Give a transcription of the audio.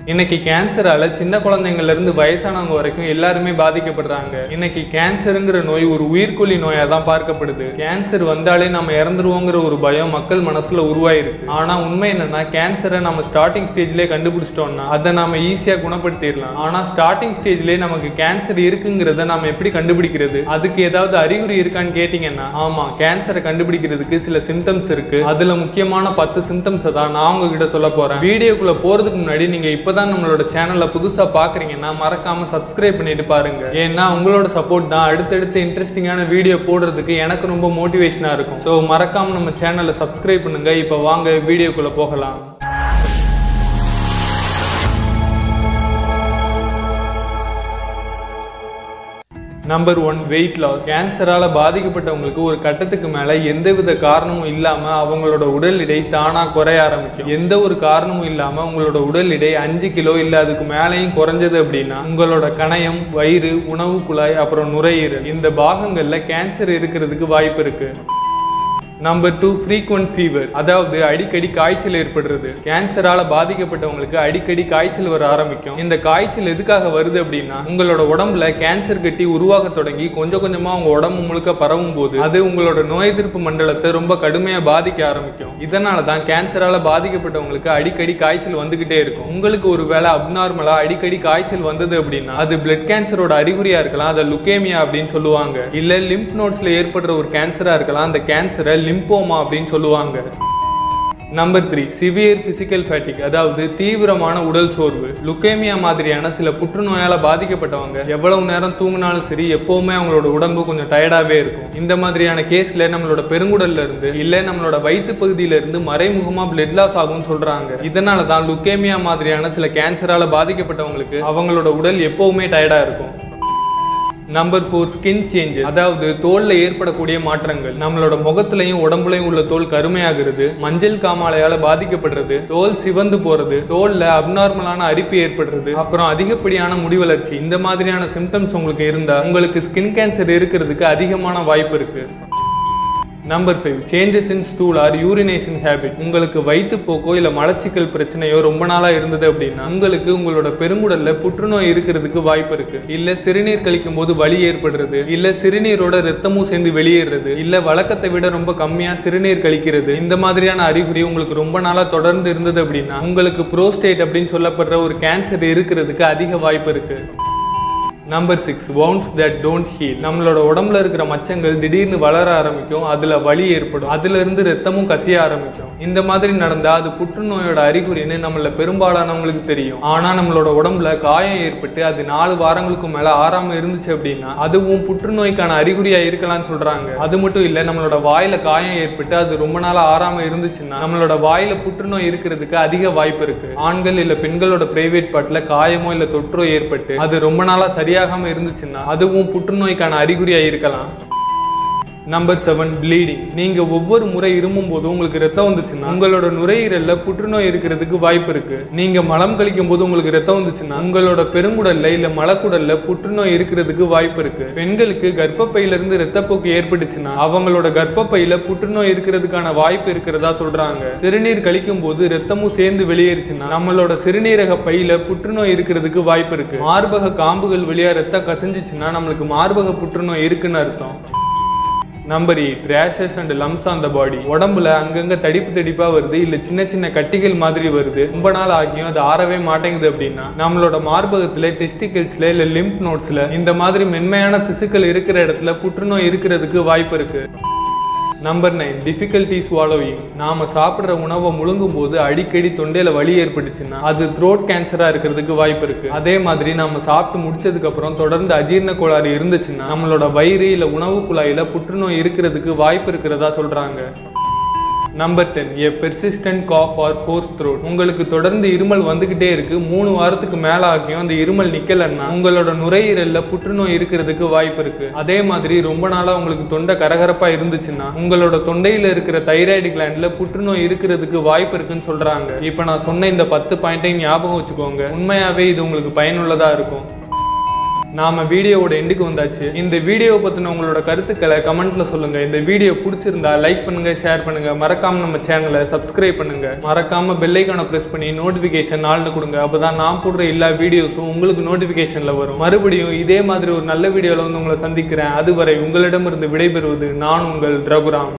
இன்னைக்கு கேன்சரால சின்ன குழந்தைங்கள்ல இருந்து வயசானவங்க வரைக்கும் எல்லாருமே பாதிக்கப்படுறாங்க இன்னைக்கு கேன்சருங்கிற நோய் ஒரு உயிர்கொல்லி நோயா தான் பார்க்கப்படுது கேன்சர் வந்தாலே நம்ம இறந்துருவோங்கிற ஒரு பயம் மக்கள் மனசுல உருவாயிருக்கு ஆனா உண்மை என்னன்னா கேன்சரை நம்ம ஸ்டார்டிங் ஸ்டேஜ்லயே கண்டுபிடிச்சிட்டோம்னா அதை நாம ஈஸியா குணப்படுத்திடலாம் ஆனா ஸ்டார்டிங் ஸ்டேஜ்லயே நமக்கு கேன்சர் இருக்குங்கிறத நாம எப்படி கண்டுபிடிக்கிறது அதுக்கு ஏதாவது அறிகுறி இருக்கான்னு கேட்டீங்கன்னா ஆமா கேன்சரை கண்டுபிடிக்கிறதுக்கு சில சிம்டம்ஸ் இருக்கு அதுல முக்கியமான பத்து சிம்டம்ஸை தான் நான் உங்ககிட்ட சொல்ல போறேன் வீடியோக்குள்ள போறதுக்கு முன்னாடி நீங்க இப்பதான் நம்மளோட சேனல்ல புதுசா பாக்குறீங்கன்னா மறக்காம சப்ஸ்கிரைப் பண்ணிட்டு பாருங்க ஏன்னா உங்களோட சப்போர்ட் தான் அடுத்தடுத்து இன்ட்ரெஸ்டிங்கான வீடியோ போடுறதுக்கு எனக்கு ரொம்ப மோட்டிவேஷனா இருக்கும் ஸோ மறக்காம நம்ம சேனலை சப்ஸ்கிரைப் பண்ணுங்க இப்போ வாங்க வீடியோக்குள்ள போகலாம் நம்பர் ஒன் வெயிட் லாஸ் கேன்சரால பாதிக்கப்பட்டவங்களுக்கு ஒரு கட்டத்துக்கு மேல எந்தவித காரணமும் இல்லாம அவங்களோட உடல் எடை தானா குறைய ஆரம்பிக்கும் எந்த ஒரு காரணமும் இல்லாம உங்களோட உடல் எடை அஞ்சு கிலோ இல்ல அதுக்கு மேலேயும் குறைஞ்சது அப்படின்னா உங்களோட கணையம் வயிறு உணவு குழாய் அப்புறம் நுரையீரல் இந்த பாகங்கள்ல கேன்சர் இருக்கிறதுக்கு வாய்ப்பு இருக்கு நம்பர் டூ ஃப்ரீக்வெண்ட் ஃபீவர் அதாவது அடிக்கடி காய்ச்சல் ஏற்படுறது கேன்சரால பாதிக்கப்பட்டவங்களுக்கு அடிக்கடி காய்ச்சல் வர ஆரம்பிக்கும் இந்த காய்ச்சல் எதுக்காக வருது அப்படின்னா உங்களோட உடம்புல கேன்சர் கட்டி உருவாக தொடங்கி கொஞ்சம் கொஞ்சமா உங்க உடம்பு முழுக்க பரவும் போது அது உங்களோட நோய் எதிர்ப்பு மண்டலத்தை ரொம்ப கடுமையா பாதிக்க ஆரம்பிக்கும் இதனால தான் கேன்சரால பாதிக்கப்பட்டவங்களுக்கு அடிக்கடி காய்ச்சல் வந்துகிட்டே இருக்கும் உங்களுக்கு ஒரு வேளை அப்நார்மலா அடிக்கடி காய்ச்சல் வந்தது அப்படின்னா அது பிளட் கேன்சரோட அறிகுறியா இருக்கலாம் அதை லுக்கேமியா அப்படின்னு சொல்லுவாங்க இல்ல லிம்ப் நோட்ஸ்ல ஏற்படுற ஒரு கேன்சரா இருக்கலாம் அந்த கேன்சரை லிம்போமா அப்படின்னு சொல்லுவாங்க number three severe physical fatigue அதாவது தீவிரமான உடல் சோர்வு லுக்கேமியா மாதிரியான சில புற்றுநோயால பாதிக்கப்பட்டவங்க எவ்வளவு நேரம் தூங்கினாலும் சரி எப்பவுமே அவங்களோட உடம்பு கொஞ்சம் டயர்டாவே இருக்கும் இந்த மாதிரியான கேஸ்ல நம்மளோட பெருங்குடல்ல இருந்து இல்ல நம்மளோட வயிற்று பகுதியில இருந்து மறைமுகமா பிளட் லாஸ் ஆகும்னு சொல்றாங்க இதனால தான் லுக்கேமியா மாதிரியான சில கேன்சரால பாதிக்கப்பட்டவங்களுக்கு அவங்களோட உடல் எப்பவுமே டயர்டா இருக்கும் நம்பர் ஃபோர் ஸ்கின் சேஞ்சஸ் அதாவது தோல்ல ஏற்படக்கூடிய மாற்றங்கள் நம்மளோட முகத்திலையும் உடம்புலையும் உள்ள தோல் கருமையாகிறது மஞ்சள் காமாலையால பாதிக்கப்படுறது தோல் சிவந்து போறது தோல்ல அப்நார்மலான அரிப்பு ஏற்படுறது அப்புறம் அதிகப்படியான முடி வளர்ச்சி இந்த மாதிரியான சிம்டம்ஸ் உங்களுக்கு இருந்தா உங்களுக்கு ஸ்கின் கேன்சர் இருக்கிறதுக்கு அதிகமான வாய்ப்பு இருக்கு number five changes in stool or urination habit உங்களுக்கு வயிற்றுப்போக்கோ இல்லை மலச்சிக்கல் பிரச்சனையோ ரொம்ப நாளாக இருந்தது அப்படின்னா உங்களுக்கு உங்களோட பெருங்குடல்ல புற்றுநோய் இருக்கிறதுக்கு வாய்ப்பு இருக்கு இல்ல சிறுநீர் கழிக்கும் போது வலி ஏற்படுறது இல்ல சிறுநீரோட ரத்தமும் சேர்ந்து வெளியேறது இல்ல வழக்கத்தை விட ரொம்ப கம்மியா சிறுநீர் கழிக்கிறது இந்த மாதிரியான அறிகுறி உங்களுக்கு ரொம்ப நாளா தொடர்ந்து இருந்தது அப்படின்னா உங்களுக்கு புரோஸ்டேட் அப்படின்னு சொல்லப்படுற ஒரு கேன்சர் இருக்கிறதுக்கு அதிக வாய்ப்பு இருக்கு number six wounds that don't heal நம்மளோட உடம்புல இருக்கிற மச்சங்கள் திடீர்னு வளர ஆரம்பிக்கும் அதுல வலி ஏற்படும் அதுல இருந்து ரத்தமும் கசிய ஆரம்பிக்கும் இந்த மாதிரி நடந்தா அது புற்றுநோயோட அறிகுறின்னு நம்மள பெரும்பாலானவங்களுக்கு தெரியும் ஆனா நம்மளோட உடம்புல காயம் ஏற்பட்டு அது நாலு வாரங்களுக்கு மேல ஆறாம இருந்துச்சு அப்படின்னா அதுவும் புற்றுநோய்க்கான அறிகுறியா இருக்கலாம்னு சொல்றாங்க அது மட்டும் இல்ல நம்மளோட வாயில காயம் ஏற்பட்டு அது ரொம்ப நாளா ஆறாம இருந்துச்சுன்னா நம்மளோட வாயில புற்றுநோய் இருக்கிறதுக்கு அதிக வாய்ப்பு இருக்கு ஆண்கள் இல்ல பெண்களோட பிரைவேட் பார்ட்ல காயமோ இல்ல தொற்றோ ஏற்பட்டு அது ரொம்ப நாளா சரியாகாம இருந்துச்சுன்னா அதுவும் புற்றுநோய்க்கான அறிகுறியா இருக்கலாம் நம்பர் செவன் ப்ளீடிங் நீங்க ஒவ்வொரு முறை இருமும் போது உங்களுக்கு ரத்தம் வந்துச்சுன்னா உங்களோட நுரையீரல்ல புற்றுநோய் இருக்கிறதுக்கு வாய்ப்பு இருக்கு நீங்க மலம் கழிக்கும் போது உங்களுக்கு ரத்தம் வந்துச்சுன்னா உங்களோட பெருங்குடல்ல இல்ல மலக்குடல்ல புற்றுநோய் இருக்கிறதுக்கு வாய்ப்பு இருக்கு பெண்களுக்கு கர்ப்பப்பையில இருந்து ரத்தப்போக்கு ஏற்பட்டுச்சுன்னா அவங்களோட கர்ப்பப்பையில புற்றுநோய் இருக்கிறதுக்கான வாய்ப்பு இருக்கிறதா சொல்றாங்க சிறுநீர் கழிக்கும் போது ரத்தமும் சேர்ந்து வெளியேறுச்சுன்னா நம்மளோட சிறுநீரக பையில புற்றுநோய் இருக்கிறதுக்கு வாய்ப்பு இருக்கு மார்பக காம்புகள் வழியா ரத்தம் கசிஞ்சிச்சுன்னா நம்மளுக்கு மார்பக புற்றுநோய் இருக்குன்னு அர்த்தம் number eight rashes and lumps on the body உடம்புல அங்கங்க தடிப்பு தடிப்பா வருது இல்ல சின்ன சின்ன கட்டிகள் மாதிரி வருது ரொம்ப நாள் ஆகியும் அது ஆறவே மாட்டேங்குது அப்படின்னா நம்மளோட மார்பகத்துல டெஸ்டிகல்ஸ்ல இல்ல லிம்ப் நோட்ஸ்ல இந்த மாதிரி மென்மையான திசுக்கள் இருக்கிற இடத்துல புற்றுநோய் இருக்கிறதுக்கு வாய்ப்பு இருக்கு நம்பர் நைன் டிஃபிகல்டி ஸ்வாலோயிங் நாம சாப்பிட்ற உணவை முழுங்கும் போது அடிக்கடி தொண்டையில வலி ஏற்பட்டுச்சுன்னா அது த்ரோட் கேன்சரா இருக்கிறதுக்கு வாய்ப்பு இருக்கு அதே மாதிரி நம்ம சாப்பிட்டு முடிச்சதுக்கு அப்புறம் தொடர்ந்து அஜீரண கோளாறு இருந்துச்சுன்னா நம்மளோட வயிறு இல்ல உணவு குழாயில புற்றுநோய் இருக்கிறதுக்கு வாய்ப்பு இருக்கிறதா சொல்றாங்க number ten a persistent cough or hoarse throat உங்களுக்கு தொடர்ந்து இருமல் வந்துகிட்டே இருக்கு மூணு வாரத்துக்கு மேல ஆகியும் அந்த இருமல் நிக்கலன்னா உங்களோட நுரையீரல்ல புற்றுநோய் இருக்கிறதுக்கு வாய்ப்பு இருக்கு அதே மாதிரி ரொம்ப நாளா உங்களுக்கு தொண்டை கரகரப்பா இருந்துச்சுன்னா உங்களோட தொண்டையில இருக்கிற தைராய்டு கிளாண்ட்ல புற்றுநோய் இருக்கிறதுக்கு வாய்ப்பு இருக்குன்னு சொல்றாங்க இப்ப நான் சொன்ன இந்த பத்து பாயிண்ட்டையும் ஞாபகம் வச்சுக்கோங்க உண்மையாவே இது உங்களுக்கு பயனுள்ளதா இருக்கும் நாம வீடியோவோட எண்டுக்கு வந்தாச்சு இந்த வீடியோ பத்தின உங்களோட கருத்துக்களை கமெண்ட்ல சொல்லுங்க இந்த வீடியோ பிடிச்சிருந்தா லைக் பண்ணுங்க ஷேர் பண்ணுங்க மறக்காம நம்ம சேனலை சப்ஸ்கிரைப் பண்ணுங்க மறக்காம பெல் ஐக்கானை பிரஸ் பண்ணி நோட்டிபிகேஷன் ஆள்னு கொடுங்க அப்பதான் நான் போடுற எல்லா வீடியோஸும் உங்களுக்கு நோட்டிபிகேஷன்ல வரும் மறுபடியும் இதே மாதிரி ஒரு நல்ல வீடியோல வந்து உங்களை சந்திக்கிறேன் அதுவரை உங்களிடமிருந்து விடைபெறுவது நான் உங்கள் ரகுராம்